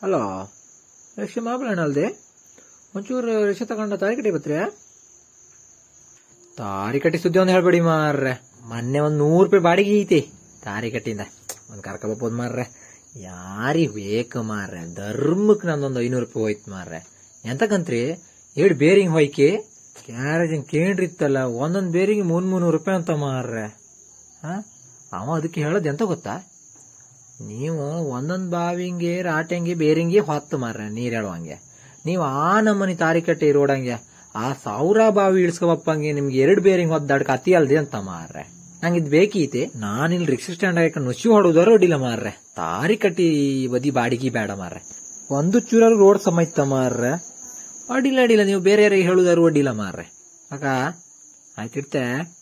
hello rickshaw ಮಾಬ್ಲಣ್ಣ ಅಲ್ದೆ ಒಂಚೂರು rickshaw ತಗೊಂಡ ತಾರಿಕಟ್ಟಿ ಬತ್ರಿ ತಾರಿಕಟ್ಟಿ ಸುದ್ದಿ ಒಂದು ಹೇಳ್ಬೇಡಿ ಮಾರ್ರೆ ಮೊನ್ನೆ ಒಂದ್ ನೂರು ರೂಪಾಯಿ ಬಾಡಿಗೆ ಐತಿ ತಾರಿಕಟ್ಟಿಂದ ಒಂದ್ ಕರ್ಕೊಬೋದು ಮಾರ್ರೆ ಯಾರಿ ಬೇಕು ಮಾರ್ರೆ ಧರ್ಮಕ್ ನಂದೊಂದು ಐನೂರು ರೂಪಾಯಿ ಹೋಯ್ತು ಮಾರ್ರೆ ಎಂತಕಂತ್ರಿ ಏಳು ಬೇರಿಂಗ್ ಹೋಯ್ಕೆ ಕ್ಯಾರೇಜ್ ಕೇಂದ್ರಿತ್ತಲ್ಲ ಒಂದೊಂದ್ ಬೇರಿಂಗ್ ಮೂರ್ ಮುನ್ನೂರು ರೂಪಾಯಿ ಅಂತ ಮಾರ್ರೆ ಹಾ ಅವ ಅದಕ್ಕೆ ಹೇಳೋದು ಎಂತ ಗೊತ್ತಾ ನೀವು ಒಂದೊಂದ್ ಬಾವಿಂಗೆ ರಾಟಂಗೆ ಬೇರಿಂಗೆ ಹೊತ್ತು ಮಾರ್ರೆ ನೀರ್ ಹೇಳುವಂಗೆ ನೀವು ಆ ನಮ್ಮನಿ ತಾರಿಕಟ್ಟೆ ರೋಡಂಗೆ ಆ ಸಾವಿರ ಬಾವಿ ಇಳಿಸ್ಕೊಬಪ್ಪಂಗೆ ನಿಮ್ಗೆ ಎರಡು ಬೇರಿಂಗ್ ಹೊದ್ದಾಡ್ಕ ಅತಿ ಅಲ್ದೆ ಅಂತ ಮಾರ್ರೆ ನಂಗೆ ಇದು ಬೇಕೀತೆ ನಾನಿಲ್ಲಿ ರಿಕ್ಷಾ ಸ್ಟ್ಯಾಂಡ್ ಹಾಕ ನುಸಿ ಹೊಡೋದಾರ ಅಡ್ಡಿಲ್ಲ ಮಾರ್ರೆ ತಾರಿಕಟ್ಟಿ ಬದಿ ಬಾಡಿಗೆ ಬೇಡ ಮಾರ್ರೆ ಒಂದು ಚೂರಾರು ರೋಡ್ ಸಮೈತ ಮಾರ್ರೆ ಅಡ್ಡಿಲ್ಲ ಅಡ್ಡಿಲ್ಲ ನೀವು ಬೇರೆ ಯಾರಿಗೆ ಹೇಳುದಾರು ಅಡ್ಡಿಲ್ಲ ಮಾರ್ರೆ ಅಕ್ಕ ಆಯ್ತಿಡ್ತೆ